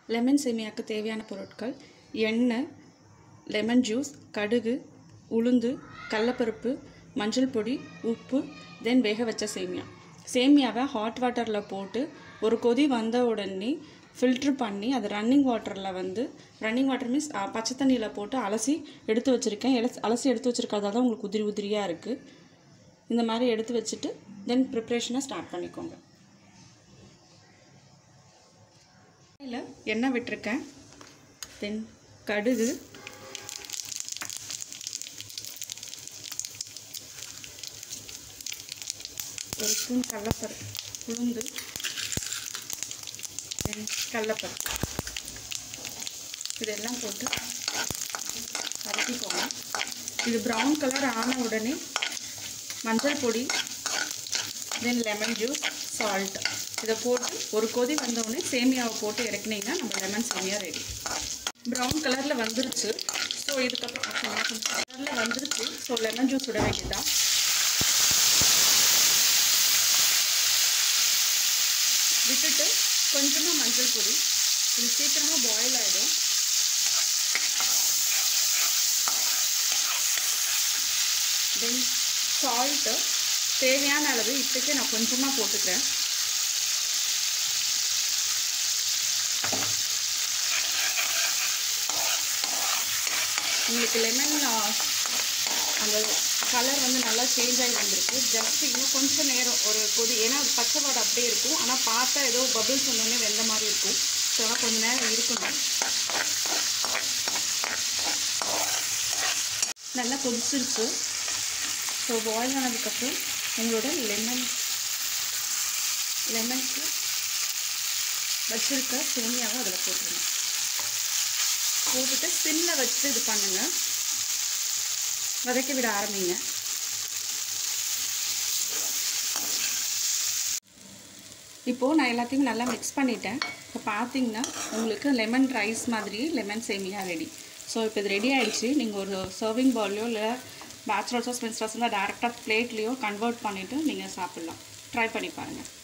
lemon சேமியாவுக்கு தேவையான பொருட்கள் எண்ணெய் லெமன் ஜூஸ் கடுகு உளுந்து கடலப்பருப்பு மஞ்சள் பொடி உப்பு தென் வேக வச்ச சேமியா சேமியாவை ஹாட் வாட்டரில் போட்டு ஒரு கொதி வந்த உடனே ஃபில்ட்ரு பண்ணி அது ரன்னிங் வாட்டரில் வந்து ரன்னிங் வாட்டர் மீன்ஸ் பச்சை தண்ணியில் போட்டு அலசி எடுத்து வச்சுருக்கேன் எலஸ் அலசி எடுத்து வச்சுருக்கறதால தான் உங்களுக்கு உதிரி உதிரியாக இருக்குது இந்த மாதிரி எடுத்து வச்சுட்டு தென் ப்ரிப்ரேஷனை ஸ்டார்ட் பண்ணிக்கோங்க இல்லை எண்ணெய் விட்டிருக்கேன் தென் கடுகு ஒரு ஸ்பூன் கடலப்பருப்பு உளுந்து தென் கடலப்பருப்பு இதெல்லாம் போட்டு வதக்கிக்கோங்க இது ப்ரௌன் கலர் ஆன உடனே மஞ்சள் பொடி தென் லெமன் ஜூஸ் சால்ட் இதை போட்டு ஒரு கொதி வந்தவுடனே சேமியாவை போட்டு இறக்குனீங்கன்னா நம்ம லெமன் சேமியா ரெடி ப்ரௌன் கலரில் வந்துருச்சு ஸோ இதுக்கப்புறம் கலரில் வந்துருச்சு ஸோ லெமன் ஜூஸ் விட வேண்டியதான் விட்டுட்டு கொஞ்சமாக மஞ்சள் பொடி இது சீக்கிரமாக பாயில் ஆகிடும் தென் சால்ட்டு தேவையான அளவு இப்போக்கே நான் கொஞ்சமாக போட்டுக்கிறேன் உங்களுக்கு லெமன் அந்த கலர் வந்து நல்லா சேஞ்ச் ஆகி வந்திருக்கு ஜஸ்ட் இன்னும் கொஞ்சம் நேரம் ஒரு கொதி ஏன்னா அது பச்சை வாடை அப்படியே இருக்கும் ஆனால் பார்த்தா ஏதோ பபிள்ஸ் வந்தோடனே வெந்த மாதிரி இருக்கும் ஸோ ஆனால் கொஞ்சம் நேரம் இருக்கணும் நல்லா கொதிச்சிருச்சு ஸோ பாயில் ஆனதுக்கப்புறம் உங்களோட லெமன் லெமனுக்கு வச்சுருக்க சேமியாவை அதில் போட்டுருங்க போட்டுட்டு சிம்மில் வச்சு இது பண்ணுங்கள் வதக்கி விட ஆரம்பிங்க இப்போது நான் எல்லாத்தையும் நல்லா மிக்ஸ் பண்ணிட்டேன் இப்போ பார்த்தீங்கன்னா உங்களுக்கு லெமன் ரைஸ் மாதிரி லெமன் சேமியா ரெடி ஸோ இப்போ இது ரெடி ஆகிடுச்சு நீங்கள் ஒரு சர்விங் பவுல்லையோ இல்லை பேச்சுலர்ஸோ ஸ்பென்ஸ்டர்ஸ் இருந்தால் டேரெக்டாக பிளேட்லேயோ கன்வெர்ட் பண்ணிவிட்டு நீங்கள் சாப்பிட்லாம் ட்ரை பண்ணி பாருங்கள்